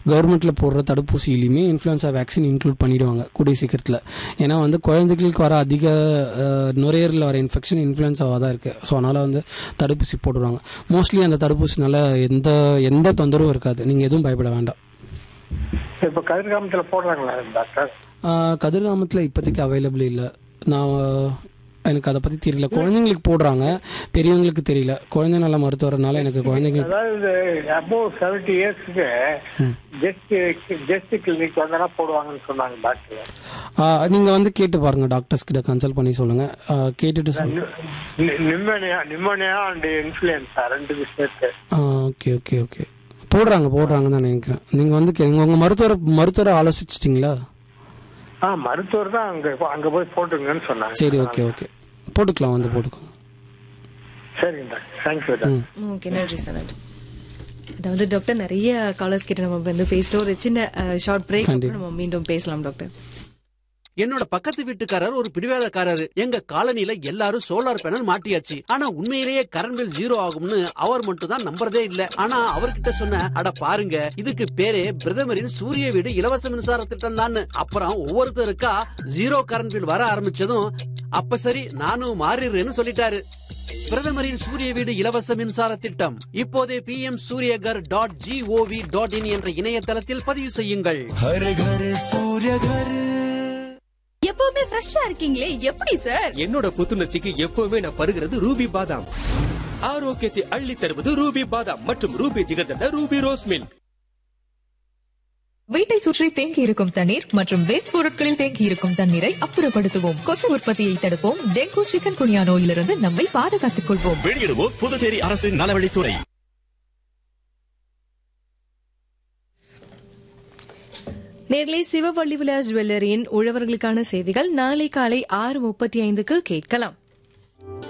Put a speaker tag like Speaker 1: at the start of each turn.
Speaker 1: கவர்மெண்ட்டில் போடுற தடுப்பூசியிலையுமே influenza vaccine include பண்ணிடுவாங்க கூடிய சீக்கிரத்தில் ஏன்னா வந்து குழந்தைகளுக்கு வர அதிக அஹ், நுரையீரலில் வர இன்ஃபெக்ஷன் இன்ஃப்ளூயன்ஸாவாக தான் இருக்குது ஸோ அதனால் வந்து தடுப்பூசி போட்டுருவாங்க மோஸ்ட்லி அந்த தடுப்பூசினால எந்த எந்த தொந்தரவும் இருக்காது நீங்கள் எதுவும் பயப்பட வேண்டாம்
Speaker 2: இப்ப கதிர்காமத்துல போடுறாங்களா டாக்டர்
Speaker 1: கதிர்காமத்தில் இப்போதைக்கு அவைலபிள் இல்லை நான் எனக்கு அதை பற்றி தெரியல குழந்தைங்களுக்கு போடுறாங்க பெரியவங்களுக்கு தெரியல குழந்தை நல மருத்துவரனால எனக்கு குழந்தைங்களுக்கு
Speaker 2: அதாவது அபோவ் செவன்டி இயர்ஸ்க்கு ஜஸ்ட் ஜஸ்ட் கிளினிக் வந்தா போடுவாங்கன்னு சொன்னாங்க டாக்டர்
Speaker 1: நீங்கள் வந்து கேட்டு பாருங்கள் டாக்டர்ஸ் கிட்ட கன்சல்ட் பண்ணி சொல்லுங்கள் கேட்டுட்டு சொல்லுங்கள்
Speaker 2: நிம்மோனியா நிம்மோனியா அண்ட் இன்ஃபுளுன்ஸா ரெண்டு சேர்த்து
Speaker 1: ஓகே ஓகே ஓகே போடுறாங்க போடுறாங்கன்னு தான் நினைக்கிறேன் நீங்கள் வந்து கே- உங்க மருத்துவரை மருத்துவரை ஆலோசிச்சிட்டிங்களா
Speaker 2: ஆ மருத்துவர் தான் அங்க அங்க போய் போட்டுங்கன்னு சொன்னாங்க
Speaker 1: சரி ஓகே ஓகே போட்டுக்கலாம் வந்து போட்டுக்கலாம்
Speaker 2: சரிங்க டாக்டர் தேங்க்யூ டாக்டர்
Speaker 3: ஓகே நன்றி சார் நன்றி அதாவது டாக்டர் நிறைய காலர்ஸ் கிட்ட நம்ம வந்து பேசிட்டோம் ஒரு சின்ன ஷார்ட் பிரேக் நம்ம மீண்டும் பேசலாம் டாக்டர்
Speaker 4: என்னோட பக்கத்து வீட்டுக்காரர் ஒரு பிடிவாதக்காரரு எங்க காலனில எல்லாரும் சோலார் பேனல் மாட்டியாச்சு ஆனா உண்மையிலேயே கரண்ட் பில் ஜீரோ ஆகும்னு அவர் மட்டும் தான் நம்புறதே இல்ல ஆனா அவர்கிட்ட சொன்ன அட பாருங்க இதுக்கு பேரே பிரதமரின் சூரிய வீடு இலவச மின்சார திட்டம் தான் அப்புறம் ஒவ்வொருத்தருக்கா ஜீரோ கரண்ட் பில் வர ஆரம்பிச்சதும் அப்ப சரி நானும் மாறிடுறேன்னு சொல்லிட்டாரு பிரதமரின் சூரிய வீடு இலவச மின்சார திட்டம் இப்போதே P M Suryaghar dot G O V dot in என்ற இணையதளத்தில் பதிவு செய்யுங்கள்
Speaker 5: எப்பவுமே ஃப்ரெஷ்ஷா இருக்கீங்களே எப்படி சார்
Speaker 6: என்னோட புத்துணர்ச்சிக்கு எப்பவுமே நான் பருகிறது ரூபி பாதாம் ஆரோக்கியத்தை அள்ளி தருவது ரூபி பாதாம் மற்றும் Ruby jigarthanda Ruby rose milk
Speaker 7: வீட்டை சுற்றி தேங்கி இருக்கும் தண்ணீர் மற்றும் வேஸ்ட் பொருட்களில் தேங்கி இருக்கும் தண்ணீரை அப்புறப்படுத்துவோம் கொசு உற்பத்தியை தடுப்போம் டெங்கு சிக்கன் குனியா நோயிலிருந்து நம்மை பாதுகாத்துக் கொள்வோம்
Speaker 8: வெளியிடுவோர் புதுச்சேரி அரசு நலவழித்துறை
Speaker 3: நேர்களை சிவவள்ளி விலாஸ் ஜுவல்லரியின் உழவர்களுக்கான செய்திகள் நாளை காலை ஆறு முப்பத்தி ஐந்துக்கு கேட்கலாம்